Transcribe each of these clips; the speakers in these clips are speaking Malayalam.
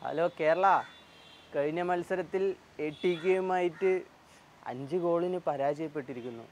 ഹലോ കേരള കഴിഞ്ഞ മത്സരത്തിൽ എ ടി കെയുമായിട്ട് അഞ്ച് ഗോളിന് പരാജയപ്പെട്ടിരിക്കുന്നു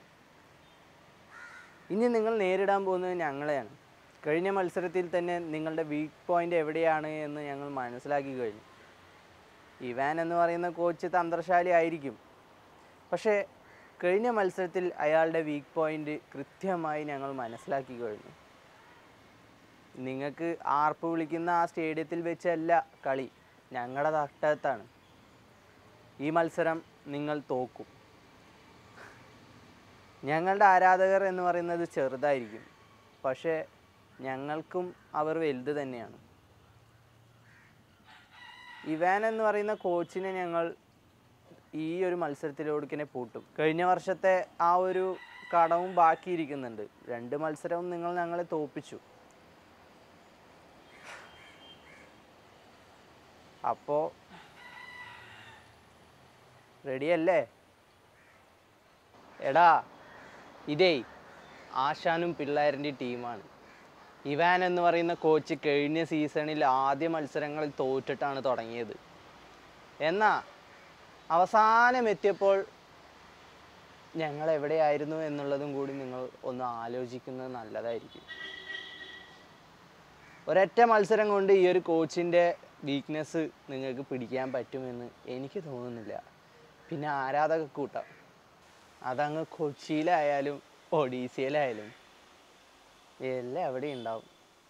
ഇനി നിങ്ങൾ നേരിടാൻ പോകുന്നത് ഞങ്ങളെയാണ് കഴിഞ്ഞ മത്സരത്തിൽ തന്നെ നിങ്ങളുടെ വീക്ക് പോയിന്റ് എവിടെയാണ് എന്ന് ഞങ്ങൾ മനസ്സിലാക്കി കഴിഞ്ഞു ഇവാൻ എന്ന് പറയുന്ന കോച്ച് തന്ത്രശാലി ആയിരിക്കും പക്ഷേ കഴിഞ്ഞ മത്സരത്തിൽ അയാളുടെ വീക്ക് പോയിന്റ് കൃത്യമായി ഞങ്ങൾ മനസ്സിലാക്കി കഴിഞ്ഞു നിങ്ങൾക്ക് ആർപ്പ് വിളിക്കുന്ന ആ സ്റ്റേഡിയത്തിൽ വെച്ചല്ല കളി ഞങ്ങളുടെ തട്ടത്താണ് ഈ മത്സരം നിങ്ങൾ തോക്കും ഞങ്ങളുടെ ആരാധകർ എന്ന് പറയുന്നത് ചെറുതായിരിക്കും പക്ഷേ ഞങ്ങൾക്കും അവർ വലുത് തന്നെയാണ് ഇവാൻ എന്ന് പറയുന്ന കോച്ചിനെ ഞങ്ങൾ ഈ ഒരു മത്സരത്തിലോടുക്കിനെ പൂട്ടും കഴിഞ്ഞ വർഷത്തെ ആ ഒരു കടവും ബാക്കിയിരിക്കുന്നുണ്ട് രണ്ട് മത്സരവും നിങ്ങൾ ഞങ്ങളെ തോപ്പിച്ചു അപ്പോൾ റെഡിയല്ലേ എടാ ഇതേ ആശാനും പിള്ളേരിൻ്റെ ടീമാണ് ഇവാൻ എന്ന് പറയുന്ന കോച്ച് കഴിഞ്ഞ സീസണിൽ ആദ്യ മത്സരങ്ങളിൽ തോറ്റിട്ടാണ് തുടങ്ങിയത് എന്നാൽ അവസാനം എത്തിയപ്പോൾ ഞങ്ങൾ എവിടെയായിരുന്നു എന്നുള്ളതും കൂടി നിങ്ങൾ ഒന്ന് ആലോചിക്കുന്നത് നല്ലതായിരിക്കും ഒരൊറ്റ മത്സരം കൊണ്ട് ഈ ഒരു കോച്ചിൻ്റെ വീക്ക്നെസ് നിങ്ങൾക്ക് പിടിക്കാൻ പറ്റുമെന്ന് എനിക്ക് തോന്നുന്നില്ല പിന്നെ ആരാധക കൂട്ടം അതങ്ങ് കൊച്ചിയിലായാലും ഒഡീസയിലായാലും എല്ലാം എവിടെ ഉണ്ടാവും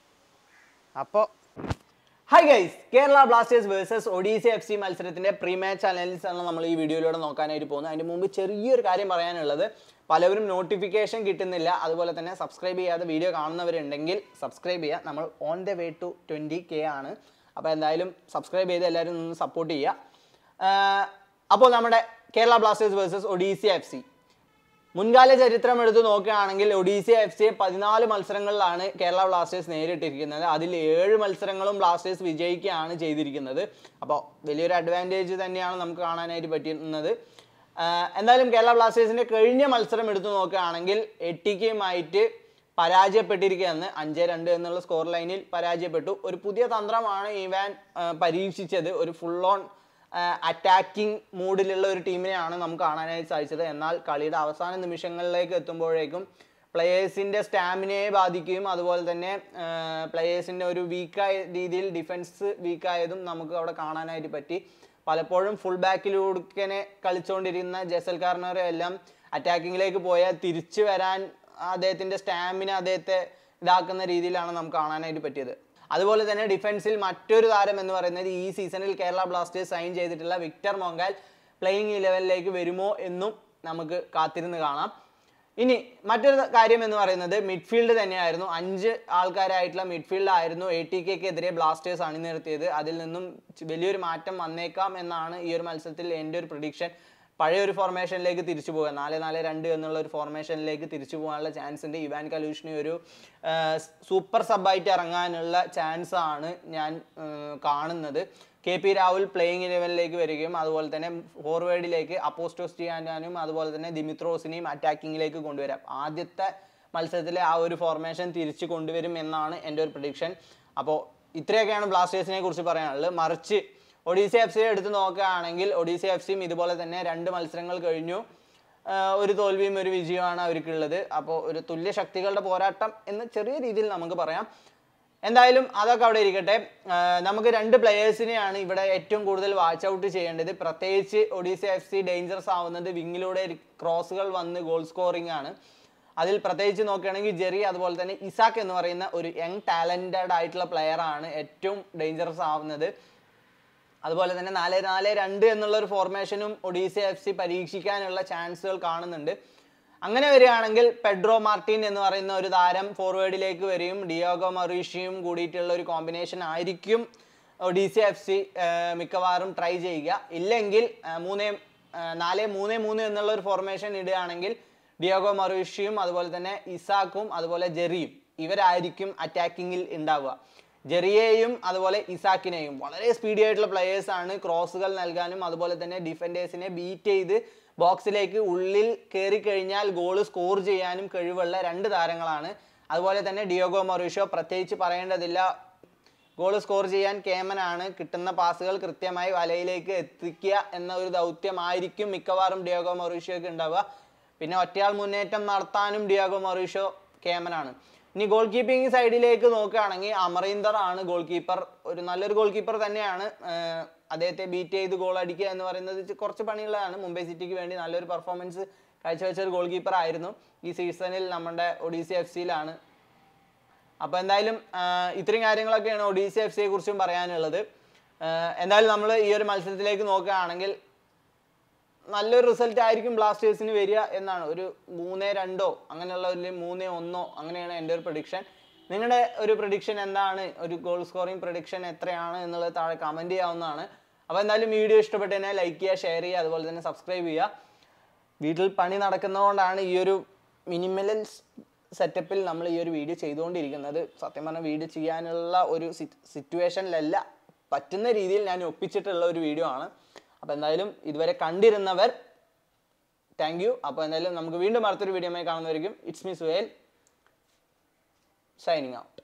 അപ്പോൾ hi guys Kerala Blasters versus Odisha F C മത്സരത്തിന്റെ പ്രീ മാച്ച് അനാലിസിസ് ആണ് നമ്മൾ ഈ വീഡിയോയിലൂടെ നോക്കാനായിട്ട് പോകുന്നത് അതിന് മുമ്പ് ചെറിയൊരു കാര്യം പറയാനുള്ളത് പലവരും നോട്ടിഫിക്കേഷൻ കിട്ടുന്നില്ല അതുപോലെ തന്നെ സബ്സ്ക്രൈബ് ചെയ്യാതെ വീഡിയോ കാണുന്നവരുണ്ടെങ്കിൽ സബ്സ്ക്രൈബ് ചെയ്യുക നമ്മൾ on the way to twenty K ആണ് അപ്പോൾ എന്തായാലും സബ്സ്ക്രൈബ് ചെയ്ത് എല്ലാവരും ഒന്ന് സപ്പോർട്ട് ചെയ്യുക അപ്പോൾ നമ്മുടെ Kerala Blasters versus Odisha F C മുൻകാല ചരിത്രം എടുത്ത് നോക്കുകയാണെങ്കിൽ ഒഡീസി എഫ് സിയെ പതിനാല് മത്സരങ്ങളിലാണ് കേരള ബ്ലാസ്റ്റേഴ്സ് നേരിട്ടിരിക്കുന്നത് അതിൽ ഏഴ് മത്സരങ്ങളും ബ്ലാസ്റ്റേഴ്സ് വിജയിക്കുകയാണ് ചെയ്തിരിക്കുന്നത് അപ്പോൾ വലിയൊരു അഡ്വാൻറ്റേജ് തന്നെയാണ് നമുക്ക് കാണാനായിട്ട് പറ്റുന്നത് ആഹ് എന്തായാലും കേരള ബ്ലാസ്റ്റേഴ്സിന്റെ കഴിഞ്ഞ മത്സരം എടുത്തു നോക്കുകയാണെങ്കിൽ എട്ടിക്കയുമായിട്ട് പരാജയപ്പെട്ടിരിക്കുകയെന്ന് അഞ്ച് രണ്ട് എന്നുള്ള സ്കോർ ലൈനിൽ പരാജയപ്പെട്ടു ഒരു പുതിയ തന്ത്രമാണ് ഇവാൻ ആഹ് പരീക്ഷിച്ചത് ഒരു ഫുൾ ഓൺ അറ്റാക്കിംഗ് മൂഡിലുള്ള ഒരു ടീമിനെയാണ് നമുക്ക് കാണാനായിട്ട് സാധിച്ചത് എന്നാൽ കളിയുടെ അവസാന നിമിഷങ്ങളിലേക്ക് എത്തുമ്പോഴേക്കും പ്ലെയേഴ്സിൻ്റെ സ്റ്റാമിനയെ ബാധിക്കുകയും അതുപോലെ തന്നെ പ്ലെയേഴ്സിൻ്റെ ഒരു വീക്കായ രീതിയിൽ ഡിഫൻസ് വീക്കായതും നമുക്ക് അവിടെ കാണാനായിട്ട് പറ്റി പലപ്പോഴും ഫുൾ ബാക്കിലൂടെ കളിച്ചുകൊണ്ടിരുന്ന ജസൽ കാർണറെ എല്ലാം അറ്റാക്കിങ്ങിലേക്ക് പോയാൽ തിരിച്ചു വരാൻ അദ്ദേഹത്തിൻ്റെ സ്റ്റാമിന അദ്ദേഹത്തെ ഇതാക്കുന്ന രീതിയിലാണ് നമുക്ക് കാണാനായിട്ട് പറ്റിയത് അതുപോലെ തന്നെ ഡിഫൻസിൽ മറ്റൊരു താരം എന്ന് പറയുന്നത് ഈ സീസണിൽ കേരള ബ്ലാസ്റ്റേഴ്സ് സൈൻ ചെയ്തിട്ടുള്ള വിക്ടർ മോങ്കാൽ പ്ലേയിങ് ഇലവനിലേക്ക് വരുമോ എന്നും നമുക്ക് കാത്തിരുന്ന് കാണാം ഇനി മറ്റൊരു കാര്യം എന്ന് പറയുന്നത് മിഡ്ഫീൽഡ് തന്നെയായിരുന്നു അഞ്ച് ആൾക്കാരായിട്ടുള്ള മിഡ്ഫീൽഡ് ആയിരുന്നു എ ടി കെക്കെതിരെ ബ്ലാസ്റ്റേഴ്സ് അണിനിർത്തിയത് അതിൽ നിന്നും ച് വലിയൊരു മാറ്റം വന്നേക്കാം എന്നാണ് ഈ ഒരു മത്സരത്തിൽ എൻ്റെ ഒരു പ്രഡിക്ഷൻ പഴയ ഒരു ഫോർമേഷനിലേക്ക് തിരിച്ചു പോകുക നാല് നാല് രണ്ട് എന്നുള്ള ഒരു ഫോർമേഷനിലേക്ക് തിരിച്ചു പോകാനുള്ള ചാൻസ് ഉണ്ട് ഇവാൻ കലൂഷിന് ഒരു സൂപ്പർ സബായിട്ട് ഇറങ്ങാനുള്ള ചാൻസ് ആണ് ഞാൻ ആ, കാണുന്നത് കെ പി രാഹുൽ പ്ലേയിങ് ഇലവനിലേക്ക് വരികയും അതുപോലെ തന്നെ ഫോർവേഡിലേക്ക് അപ്പോസ്റ്റോസ് ചെയ്യാനും അതുപോലെ തന്നെ ദിമിത്രോസിനെയും അറ്റാക്കിങ്ങിലേക്ക് കൊണ്ടുവരാം ആദ്യത്തെ മത്സരത്തിലെ ആ ഒരു ഫോർമേഷൻ തിരിച്ചു കൊണ്ടുവരും എന്നാണ് എൻ്റെ ഒരു പ്രഡിക്ഷൻ അപ്പോൾ ഇത്രയൊക്കെയാണ് ബ്ലാസ്റ്റേഴ്സിനെ കുറിച്ച് പറയാനുള്ളത് മറിച്ച് ഒഡീസി എഫ് സിയെ എടുത്ത് നോക്കുകയാണെങ്കിൽ ഒഡീസി എഫ് സിയും ഇതുപോലെ തന്നെ രണ്ട് മത്സരങ്ങൾ കഴിഞ്ഞു ആഹ് ഒരു തോൽവിയും ഒരു വിജയമാണ് അവർക്കുള്ളത് അപ്പോൾ ഒരു തുല്യ ശക്തികളുടെ പോരാട്ടം എന്ന് ചെറിയ രീതിയിൽ നമുക്ക് പറയാം എന്തായാലും അതൊക്കെ അവിടെ ഇരിക്കട്ടെ ആഹ് നമുക്ക് രണ്ട് പ്ലെയേഴ്സിനെയാണ് ഇവിടെ ഏറ്റവും കൂടുതൽ വാച്ച് ഔട്ട് ചെയ്യേണ്ടത് പ്രത്യേകിച്ച് ഒഡീസ എഫ് സി ഡേഞ്ചറസ് ആവുന്നത് വിങ്ങിലൂടെ ക്രോസുകൾ വന്ന് ഗോൾ സ്കോറിംഗ് ആണ് അതിൽ പ്രത്യേകിച്ച് നോക്കുകയാണെങ്കിൽ ജെറി അതുപോലെ തന്നെ ഇസാക്ക് എന്ന് പറയുന്ന ഒരു യങ് ടാലൻറ്റഡ് ആയിട്ടുള്ള പ്ലെയർ ആണ് ഏറ്റവും ഡേഞ്ചറസ് ആവുന്നത് അതുപോലെ തന്നെ നാല് നാല് രണ്ട് എന്നുള്ള ഒരു ഫോർമേഷനും ഒഡീസ എഫ് സി പരീക്ഷിക്കാനുള്ള ചാൻസുകൾ കാണുന്നുണ്ട് അങ്ങനെ വരികയാണെങ്കിൽ പെഡ്രോ മാർട്ടിൻ എന്ന് പറയുന്ന ഒരു താരം ഫോർവേഡിലേക്ക് വരികയും ഡിയോഗോ മറീഷിയും കൂടിയിട്ടുള്ള ഒരു കോമ്പിനേഷൻ ആയിരിക്കും ഒഡീസ എഫ് സി മിക്കവാറും ട്രൈ ചെയ്യുക ഇല്ലെങ്കിൽ ആ, മൂന്നേ ആ, നാല് മൂന്ന് മൂന്ന് എന്നുള്ള ഒരു ഫോർമേഷൻ ഇടുകയാണെങ്കിൽ ഡിയോഗോ മറീഷിയും അതുപോലെ തന്നെ ഇസാക്കും അതുപോലെ ജെറിയും ഇവരായിരിക്കും അറ്റാക്കിങ്ങിൽ ഉണ്ടാവുക ജെറിയെയും അതുപോലെ ഇസാക്കിനെയും വളരെ സ്പീഡി ആയിട്ടുള്ള പ്ലെയേഴ്സ് ആണ് ക്രോസുകൾ നൽകാനും അതുപോലെ തന്നെ ഡിഫൻഡേഴ്സിനെ ബീറ്റ് ചെയ്ത് ബോക്സിലേക്ക് ഉള്ളിൽ കയറി കഴിഞ്ഞാൽ ഗോൾ സ്കോർ ചെയ്യാനും കഴിവുള്ള രണ്ട് താരങ്ങളാണ് അതുപോലെ തന്നെ ഡിയോഗോ മൊറീഷോ പ്രത്യേകിച്ച് പറയേണ്ടതില്ല ഗോൾ സ്കോർ ചെയ്യാൻ കേമനാണ് കിട്ടുന്ന പാസുകൾ കൃത്യമായി വലയിലേക്ക് എത്തിക്കുക എന്ന ഒരു ദൗത്യമായിരിക്കും മിക്കവാറും ഡിയാഗോ മൊറീഷ്യോക്ക് ഉണ്ടാവുക പിന്നെ ഒറ്റയാൾ മുന്നേറ്റം നടത്താനും ഡിയാഗോ മൊറീഷ്യോ കേമനാണ് ഇനി ഗോൾ കീപ്പിംഗ് സൈഡിലേക്ക് നോക്കുകയാണെങ്കിൽ അമറീന്ദർ ആണ് ഗോൾ കീപ്പർ ഒരു നല്ലൊരു ഗോൾ കീപ്പർ തന്നെയാണ് ആഹ് അദ്ദേഹത്തെ ബീറ്റ് ചെയ്ത് ഗോൾ അടിക്കുക എന്ന് പറയുന്നത് ഇച്ചി കുറച്ച് പണികളാണ് മുംബൈ സിറ്റിക്ക് വേണ്ടി നല്ലൊരു പെർഫോമൻസ് കാഴ്ചവെച്ച ഒരു ഗോൾ കീപ്പർ ആയിരുന്നു ഈ സീസണിൽ നമ്മുടെ ഒഡീസി എഫ് സിയിലാണ് അപ്പോൾ എന്തായാലും ആഹ് ഇത്രയും കാര്യങ്ങളൊക്കെയാണ് ഒഡീസി എഫ് സിയെ കുറിച്ചും പറയാനുള്ളത് ആഹ് എന്തായാലും നമ്മൾ ഈ ഒരു മത്സരത്തിലേക്ക് നോക്കുകയാണെങ്കിൽ നല്ലൊരു റിസൾട്ട് ആയിരിക്കും ബ്ലാസ്റ്റേഴ്സിന് വരിക എന്നാണ് ഒരു മൂന്നേ രണ്ടോ അങ്ങനെയുള്ള ഒരു മൂന്നേ ഒന്നോ അങ്ങനെയാണ് എൻ്റെ ഒരു പ്രഡിക്ഷൻ നിങ്ങളുടെ ഒരു പ്രഡിക്ഷൻ എന്താണ് ഒരു ഗോൾ സ്കോറിംഗ് പ്രഡിക്ഷൻ എത്രയാണ് എന്നുള്ളത് താഴെ കമൻറ്റ് ചെയ്യാവുന്നതാണ് അപ്പോൾ എന്തായാലും വീഡിയോ ഇഷ്ടപ്പെട്ട് തന്നെ ലൈക്ക് ചെയ്യുക ഷെയർ ചെയ്യുക അതുപോലെ തന്നെ സബ്സ്ക്രൈബ് ചെയ്യുക വീട്ടിൽ പണി നടക്കുന്നതുകൊണ്ടാണ് ഈ ഒരു മിനിമൽ സെറ്റപ്പിൽ നമ്മൾ ഈ ഒരു വീഡിയോ ചെയ്തുകൊണ്ടിരിക്കുന്നത് സത്യം പറഞ്ഞാൽ വീഡിയോ ചെയ്യാനുള്ള ഒരു സിറ്റുവേഷനിലല്ല പറ്റുന്ന രീതിയിൽ ഞാൻ ഒപ്പിച്ചിട്ടുള്ള ഒരു വീഡിയോ ആണ് അപ്പോൾ എന്തായാലും ഇതുവരെ കണ്ടിരുന്നവർ താങ്ക് യു അപ്പോൾ എന്തായാലും നമുക്ക് വീണ്ടും അടുത്തൊരു വീഡിയോമായി കാണുന്നതായിരിക്കും it's me Suhail signing out